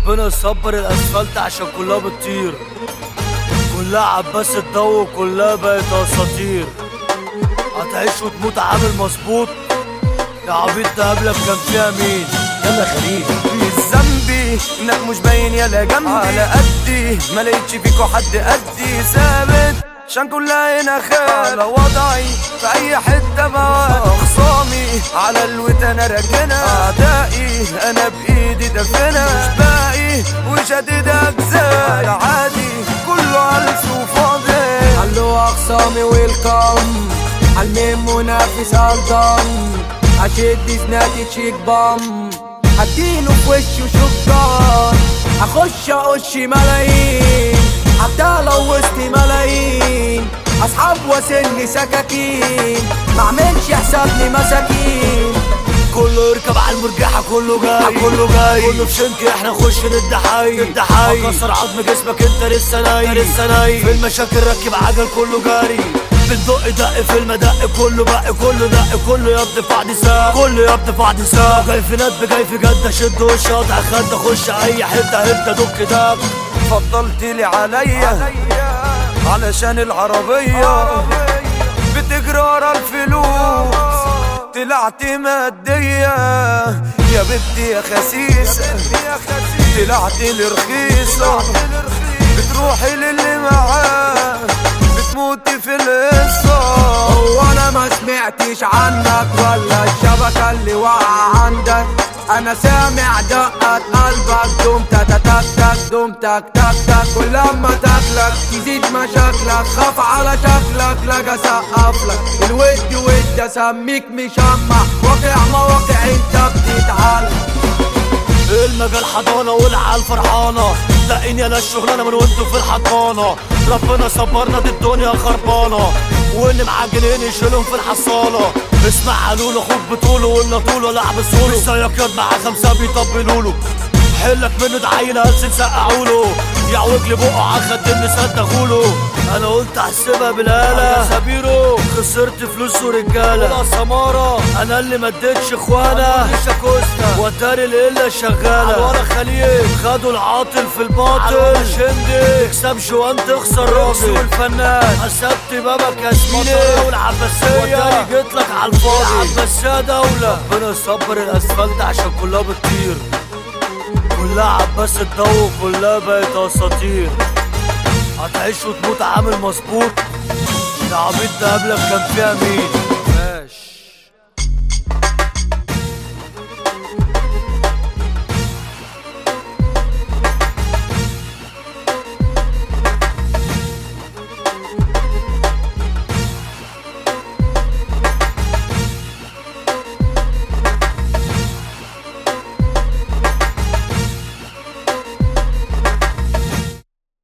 ربنا يصبر الاسفلت عشان كلها بتطير كلها عباس الضو كلها بقت اساطير هتعيش وتموت عامل مظبوط يا عبيط ده قبلك كان فيها مين يلا خليل مش ذنبي انك مش باين يلا جنبي على قدي ما لقيتش فيكوا حد قدي ثابت عشان كلها هنا خير على وضعي في اي حته بقى اخصامي على الوت انا راكنها اعدائي انا بايدي دفنها مش باقي وشديد اجزاء عادي كله هلس وفاضي علو اخصامي ويلكم عالمين منافس الضم اشد زناتي تشيك بام هديله في وشه شكران اخش اقش ملايين حتى لو وسط ملايين اصحاب وسني سكاكين معملش حسابني مساكين كله يركب على المرجحة كله جاي كله جاي كله في شنك احنا نخش ند حي ند حي هكسر عظم جسمك انت لسه نايم لسه نايم في المشاكل ركب عجل كله جاري بندق دق في المدق كله بق كله دق كله يا ابني في عدي ساق كله يا ابني في عدي ساق جاي في ندب جاي في جدة شد وش قطع خد خش اي حتة هبدة دك دق فضلت لي عليا علشان العربية بتجري ورا الفلوس طلعت مادية يا بنتي يا خسيسة طلعت لي رخيصة بتروحي للي معاه بتموتي في القصة وانا ما سمعتش عنك ولا الشبكة اللي واقعة عندك انا سامع دقة قلبك دوم تك تك تك دوم تك تك تك كل لما تاكلك تزيد مشاكلك خاف على شكلك لا اسقف لك الود ود اسميك مشمع واقع مواقع انت بتتعلم المجال حضانة والعيال فرحانة لاقيني يا الشغلانة من وانتوا في الحضانة ربنا صبرنا دي الدنيا خربانة واللي معجنين يشيلهم في الحصالة اسمع علولو اخوك بطوله ولا طوله لعب السولو السياقات مع خمسة بيطبلوله حلك منه ده عيل هلسن سقعوله يعوج لي بقه عالخدين صدقوله انا قلت احسبها بالاله يا سبيرو خسرت فلوس ورجاله ولا سماره انا اللي ما اديتش اخوانا وتاري القله شغاله ولا خليل خدوا العاطل في الباطل شندي تكسب شوان تخسر راسي والفنان حسبت بابك يا زميلي والعباسيه وتاري جيت لك على الفاضي العباسيه دوله ربنا يصبر الاسفلت عشان كلها بتطير كلها عباس الضو كلها بقت اساطير هتعيش وتموت عامل مظبوط يا عبيط ده قبلك كان فيها مين